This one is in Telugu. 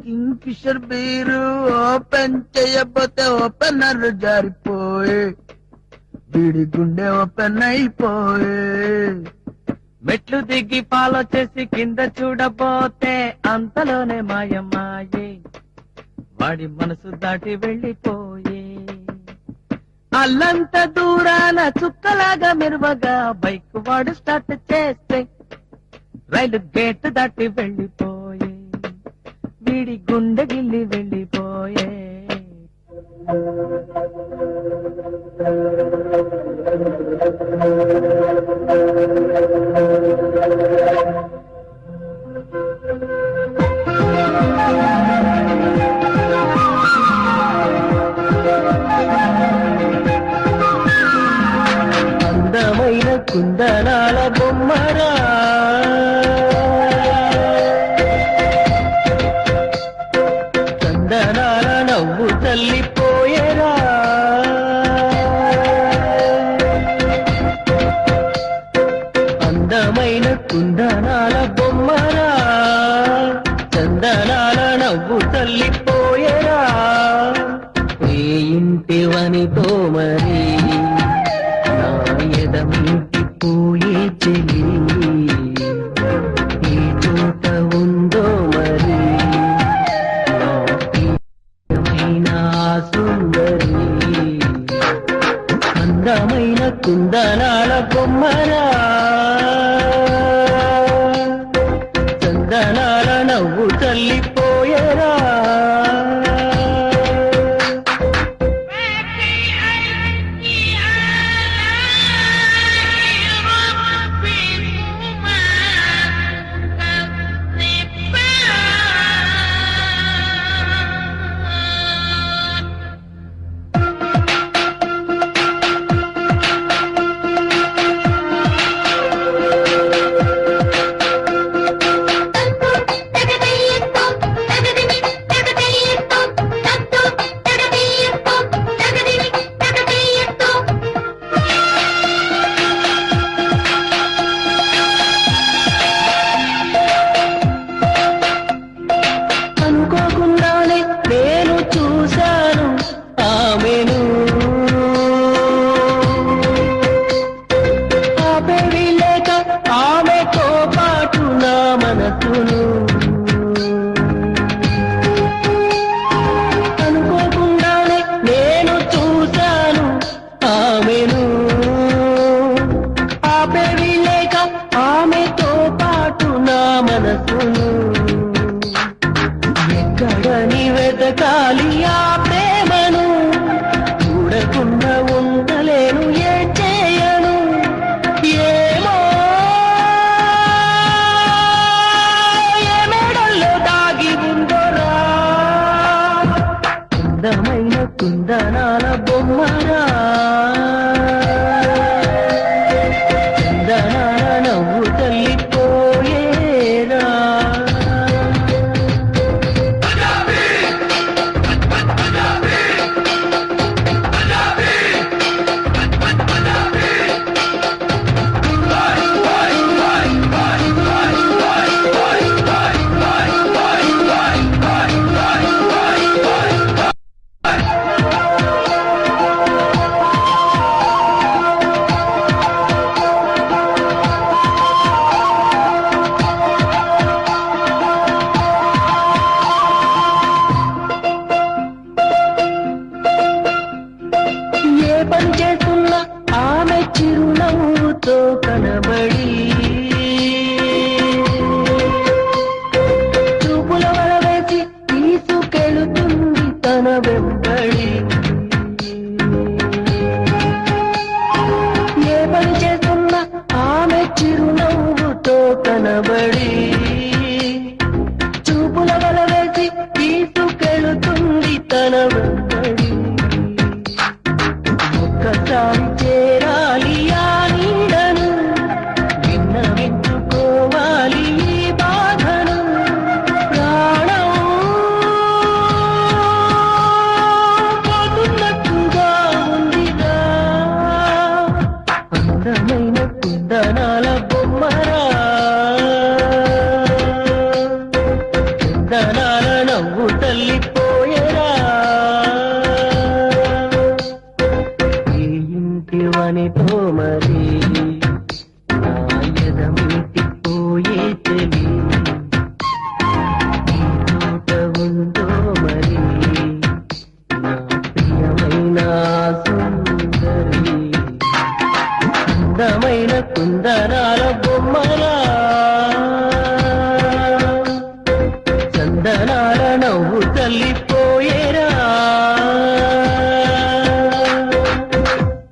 కింగ్ ఫిషర్ బీరు ఓపెన్ చేయబోతే ఓపెనర్ జారిపోయే వీడి గుండె ఓపెన్ అయిపోయే మెట్లు దిగి ఫాలో చేసి కింద చూడబోతే అంతలోనే మాయమాయే వాడి మనసు దాటి వెళ్ళిపోయే అల్లంత దూరాన చుక్కలాగా మెరువగా బైక్ వాడు స్టార్ట్ చేస్తే రైలు గేట్ దాటి వెళ్ళిపోయే వీడి గుండె గిల్లి వెళ్ళిపోయే అందమైన కుందనాల బొమ్మరా చందనాల నవ్వు తల్లిపోయేరా అందమైన కుందనాల బొమ్మరా చందనాల నవ్వు తల్లిపోయేరా ఏ ఇంటివనితో మరి నా ఎదమికి పోయే చెలి ఈ చోట ఉందో మరి నా ప్రియమైన ఆ సుందరి అందమైన కుందనాల బొమ్మరా చందనాల నవ్వు తల్లిపోయరా అనుకోకుండానే నేను చూశాను ఆమెను ఆపేవి లేక ఆమెతో పాటు నా మనసును అనుకోకుండానే నేను చూశాను ఆమెను ఆపేవి లేక ఆమెతో పాటు నా మనసును ఎక్కడని వెతకాలి ఆ ప్రేమను చూడకుండా ఉండలేను ఏ చేయను ఏమో ఏ మేడల్లో దాగి ఉందోరా అందమైన కుందనాల బొమ్మరా చందనాల నవ్వు తల్లిపోయేరా నవ్వు తల్లి పో